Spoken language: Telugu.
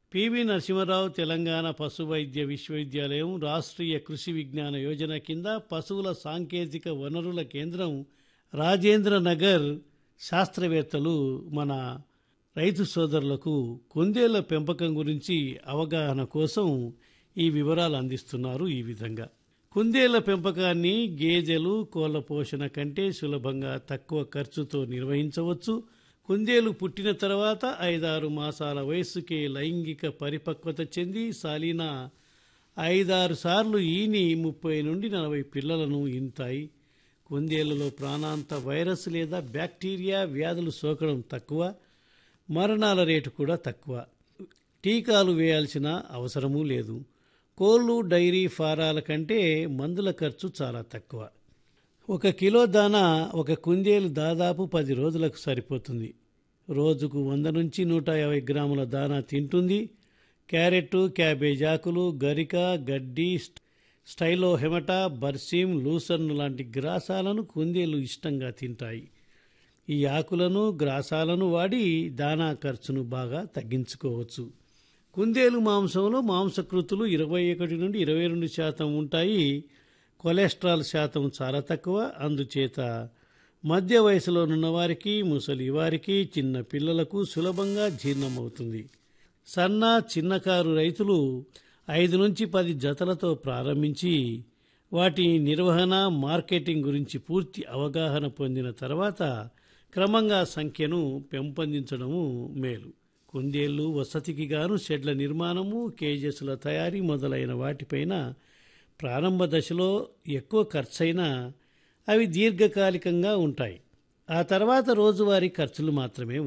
పివి నరసింహారావు తెలంగాణ పశు వైద్య విశ్వవిద్యాలయం రాష్ట్రీయ కృషి విజ్ఞాన యోజన కింద పశువుల సాంకేతిక వనరుల కేంద్రం రాజేంద్ర నగర్ శాస్త్రవేత్తలు మన రైతు సోదరులకు కుందేళ్ల పెంపకం గురించి అవగాహన కోసం ఈ వివరాలు అందిస్తున్నారు ఈ విధంగా కుందేళ్ల పెంపకాన్ని గేదెలు కోళ్ల పోషణ కంటే సులభంగా తక్కువ ఖర్చుతో నిర్వహించవచ్చు కుందేలు పుట్టిన తర్వాత ఐదారు మాసాల వయస్సుకే లైంగిక పరిపక్వత చెంది సాలిన ఐదారు సార్లు ఈని ముప్పై నుండి నలభై పిల్లలను ఇంతాయి కుందేళ్లలో ప్రాణాంత వైరస్ లేదా బ్యాక్టీరియా వ్యాధులు సోకడం తక్కువ మరణాల రేటు కూడా తక్కువ టీకాలు వేయాల్సిన అవసరమూ లేదు కోళ్ళు డైరీ ఫారాల కంటే మందుల ఖర్చు చాలా తక్కువ ఒక కిలో దానా ఒక కుందేలు దాదాపు పది రోజులకు సరిపోతుంది రోజుకు వంద నుంచి నూట యాభై గ్రాముల దానా తింటుంది క్యారెట్ క్యాబేజ్ ఆకులు గరిక గడ్డి స్టైలో హెమటా బర్సీమ్ లూసర్న్ లాంటి గ్రాసాలను కుందేలు ఇష్టంగా తింటాయి ఈ ఆకులను గ్రాసాలను వాడి దానా ఖర్చును బాగా తగ్గించుకోవచ్చు కుందేలు మాంసంలో మాంసకృతులు ఇరవై ఒకటి నుండి ఇరవై రెండు శాతం ఉంటాయి కొలెస్ట్రాల్ శాతం చాలా తక్కువ అందుచేత మధ్య వయసులో ఉన్నవారికి ముసలి వారికి చిన్న పిల్లలకు సులభంగా జీర్ణమవుతుంది సన్న చిన్నకారు రైతులు ఐదు నుంచి పది జతలతో ప్రారంభించి వాటి నిర్వహణ మార్కెటింగ్ గురించి పూర్తి అవగాహన పొందిన తర్వాత క్రమంగా సంఖ్యను పెంపొందించడము మేలు కుందేళ్లు వసతికి గాను షెడ్ల నిర్మాణము కేజెస్ల తయారీ మొదలైన వాటిపైన ప్రారంభ దశలో ఎక్కువ ఖర్చైనా అవి దీర్ఘకాలికంగా ఉంటాయి ఆ తర్వాత రోజువారీ ఖర్చులు మాత్రమే